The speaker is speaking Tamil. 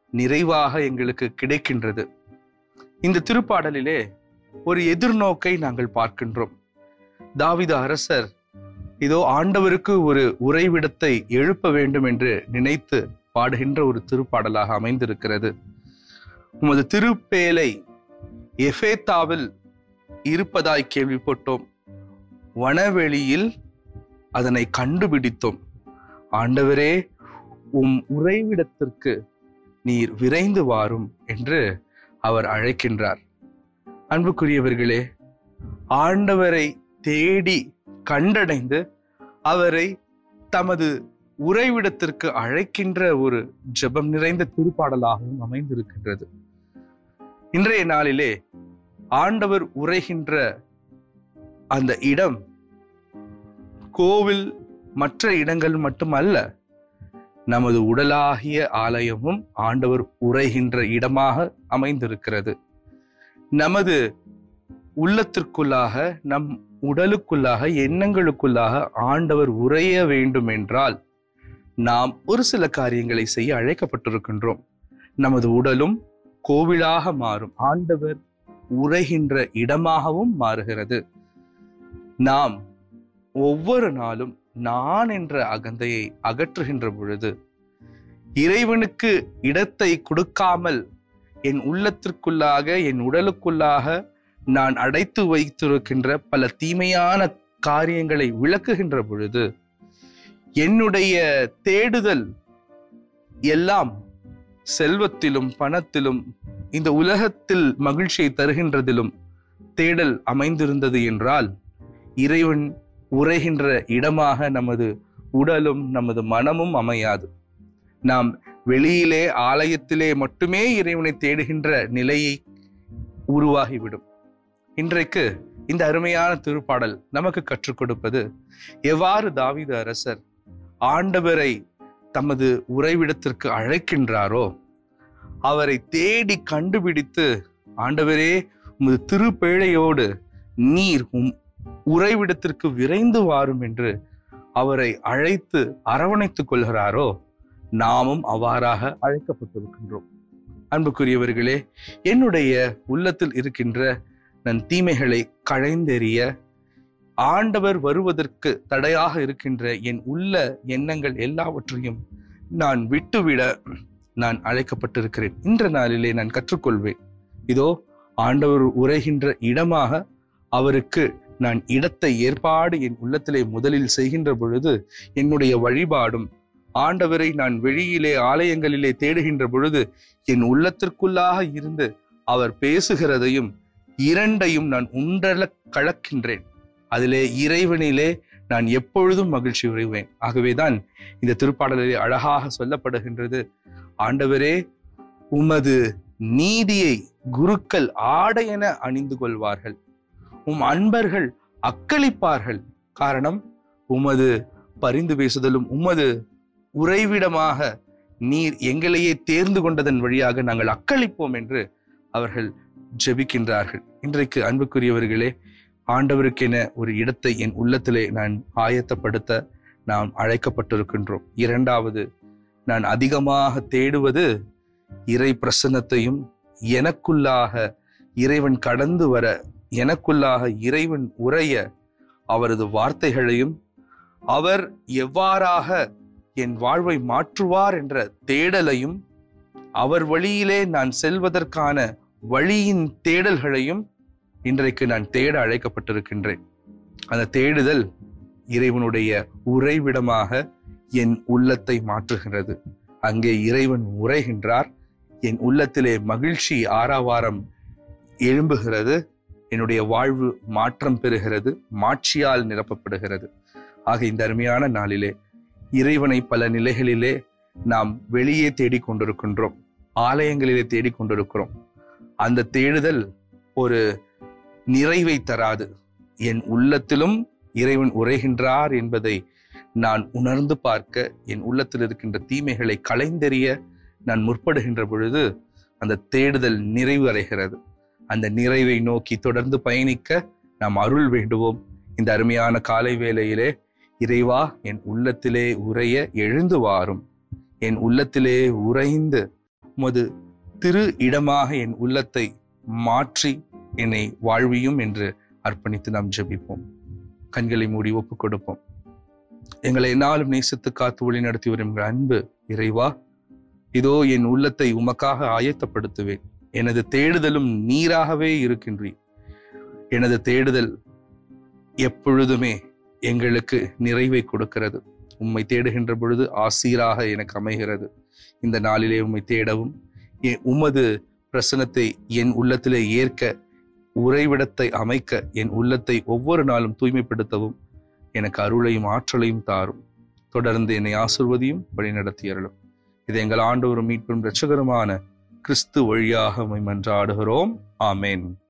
நிறைவாக எங்களுக்கு கிடைக்கின்றது இந்த திருப்பாடலிலே ஒரு எதிர்நோக்கை நாங்கள் பார்க்கின்றோம் தாவித அரசர் இதோ ஆண்டவருக்கு ஒரு உறைவிடத்தை எழுப்ப வேண்டும் என்று நினைத்து பாடுகின்ற ஒரு திருப்பாடலாக அமைந்திருக்கிறது உமது திருப்பேலை எஃபேத்தாவில் இருப்பதாய் கேள்விப்பட்டோம் வனவெளியில் அதனை கண்டுபிடித்தோம் ஆண்டவரே உம் உறைவிடத்திற்கு நீர் விரைந்து வாரும் என்று அவர் அழைக்கின்றார் அன்புக்குரியவர்களே ஆண்டவரை தேடி கண்டடைந்து அவரை தமது உறைவிடத்திற்கு அழைக்கின்ற ஒரு ஜெபம் நிறைந்த திருப்பாடலாகவும் அமைந்திருக்கின்றது இன்றைய நாளிலே ஆண்டவர் உரைகின்ற அந்த இடம் கோவில் மற்ற இடங்கள் மட்டுமல்ல நமது உடலாகிய ஆலயமும் ஆண்டவர் உரைகின்ற இடமாக அமைந்திருக்கிறது நமது உள்ளத்திற்குள்ளாக நம் உடலுக்குள்ளாக எண்ணங்களுக்குள்ளாக ஆண்டவர் உரைய வேண்டும் என்றால் நாம் ஒரு சில காரியங்களை செய்ய அழைக்கப்பட்டிருக்கின்றோம் நமது உடலும் கோவிலாக மாறும் ஆண்டவர் உரைகின்ற இடமாகவும் மாறுகிறது நாம் ஒவ்வொரு நாளும் நான் என்ற அகந்தையை அகற்றுகின்ற பொழுது இறைவனுக்கு இடத்தை கொடுக்காமல் என் உள்ளத்திற்குள்ளாக என் உடலுக்குள்ளாக நான் அடைத்து வைத்திருக்கின்ற பல தீமையான காரியங்களை விளக்குகின்ற பொழுது என்னுடைய தேடுதல் எல்லாம் செல்வத்திலும் பணத்திலும் இந்த உலகத்தில் மகிழ்ச்சியை தருகின்றதிலும் தேடல் அமைந்திருந்தது என்றால் இறைவன் உரைகின்ற இடமாக நமது உடலும் நமது மனமும் அமையாது நாம் வெளியிலே ஆலயத்திலே மட்டுமே இறைவனை தேடுகின்ற நிலையை உருவாகிவிடும் இன்றைக்கு இந்த அருமையான திருப்பாடல் நமக்கு கற்றுக் கொடுப்பது எவ்வாறு தாவீது அரசர் ஆண்டவரை தமது உறைவிடத்திற்கு அழைக்கின்றாரோ அவரை தேடி கண்டுபிடித்து ஆண்டவரே உமது திருப்பேழையோடு நீர் உம் உறைவிடத்திற்கு விரைந்து வாரும் என்று அவரை அழைத்து அரவணைத்துக் கொள்கிறாரோ நாமும் அவ்வாறாக அழைக்கப்பட்டிருக்கின்றோம் அன்புக்குரியவர்களே என்னுடைய உள்ளத்தில் இருக்கின்ற நன் தீமைகளை களைந்தெறிய ஆண்டவர் வருவதற்கு தடையாக இருக்கின்ற என் உள்ள எண்ணங்கள் எல்லாவற்றையும் நான் விட்டுவிட நான் அழைக்கப்பட்டிருக்கிறேன் இன்ற நாளிலே நான் கற்றுக்கொள்வேன் இதோ ஆண்டவர் உரைகின்ற இடமாக அவருக்கு நான் இடத்தை ஏற்பாடு என் உள்ளத்திலே முதலில் செய்கின்ற பொழுது என்னுடைய வழிபாடும் ஆண்டவரை நான் வெளியிலே ஆலயங்களிலே தேடுகின்ற பொழுது என் உள்ளத்திற்குள்ளாக இருந்து அவர் பேசுகிறதையும் இரண்டையும் நான் உண்டல கலக்கின்றேன் அதிலே இறைவனிலே நான் எப்பொழுதும் மகிழ்ச்சி உறைவேன் ஆகவேதான் இந்த திருப்பாடலிலே அழகாக சொல்லப்படுகின்றது ஆண்டவரே உமது நீதியை குருக்கள் ஆடையென அணிந்து கொள்வார்கள் உம் அன்பர்கள் அக்களிப்பார்கள் காரணம் உமது பரிந்து பேசுதலும் உமது உறைவிடமாக நீர் எங்களையே தேர்ந்து கொண்டதன் வழியாக நாங்கள் அக்களிப்போம் என்று அவர்கள் ஜெபிக்கின்றார்கள் இன்றைக்கு அன்புக்குரியவர்களே ஆண்டவருக்கென ஒரு இடத்தை என் உள்ளத்திலே நான் ஆயத்தப்படுத்த நாம் அழைக்கப்பட்டிருக்கின்றோம் இரண்டாவது நான் அதிகமாக தேடுவது இறை பிரசன்னத்தையும் எனக்குள்ளாக இறைவன் கடந்து வர எனக்குள்ளாக இறைவன் உரைய அவரது வார்த்தைகளையும் அவர் எவ்வாறாக என் வாழ்வை மாற்றுவார் என்ற தேடலையும் அவர் வழியிலே நான் செல்வதற்கான வழியின் தேடல்களையும் இன்றைக்கு நான் தேட அழைக்கப்பட்டிருக்கின்றேன் அந்த தேடுதல் இறைவனுடைய உறைவிடமாக என் உள்ளத்தை மாற்றுகிறது அங்கே இறைவன் உரைகின்றார் என் உள்ளத்திலே மகிழ்ச்சி ஆறாவாரம் எழும்புகிறது என்னுடைய வாழ்வு மாற்றம் பெறுகிறது மாட்சியால் நிரப்பப்படுகிறது ஆக இந்த அருமையான நாளிலே இறைவனை பல நிலைகளிலே நாம் வெளியே தேடிக் கொண்டிருக்கின்றோம் ஆலயங்களிலே தேடிக் கொண்டிருக்கிறோம் அந்த தேடுதல் ஒரு நிறைவை தராது என் உள்ளத்திலும் இறைவன் உரைகின்றார் என்பதை நான் உணர்ந்து பார்க்க என் உள்ளத்தில் இருக்கின்ற தீமைகளை களைந்தெறிய நான் முற்படுகின்ற பொழுது அந்த தேடுதல் நிறைவு அடைகிறது அந்த நிறைவை நோக்கி தொடர்ந்து பயணிக்க நாம் அருள் வேண்டுவோம் இந்த அருமையான காலை வேளையிலே இறைவா என் உள்ளத்திலே உரைய எழுந்து வாரும் என் உள்ளத்திலே உறைந்து உமது திரு இடமாக என் உள்ளத்தை மாற்றி என்னை வாழ்வியும் என்று அர்ப்பணித்து நாம் ஜெபிப்போம் கண்களை மூடி ஒப்புக் கொடுப்போம் எங்களை என்னாலும் நேசித்து காத்து வழி நடத்தி வரும் எங்கள் அன்பு இறைவா இதோ என் உள்ளத்தை உமக்காக ஆயத்தப்படுத்துவேன் எனது தேடுதலும் நீராகவே இருக்கின்றீர் எனது தேடுதல் எப்பொழுதுமே எங்களுக்கு நிறைவை கொடுக்கிறது உம்மை தேடுகின்ற பொழுது ஆசீராக எனக்கு அமைகிறது இந்த நாளிலே உம்மை தேடவும் எ- உமது பிரசனத்தை என் உள்ளத்திலே ஏற்க உறைவிடத்தை அமைக்க என் உள்ளத்தை ஒவ்வொரு நாளும் தூய்மைப்படுத்தவும் எனக்கு அருளையும் ஆற்றலையும் தாரும் தொடர்ந்து என்னை ஆசிர்வதியும் வழிநடத்தி அருளும் இது எங்கள் ஆண்டவரும் மீட்பும் இரட்சகருமான கிறிஸ்து வழியாக உம்மை மன்றாடுகிறோம் ஆமென்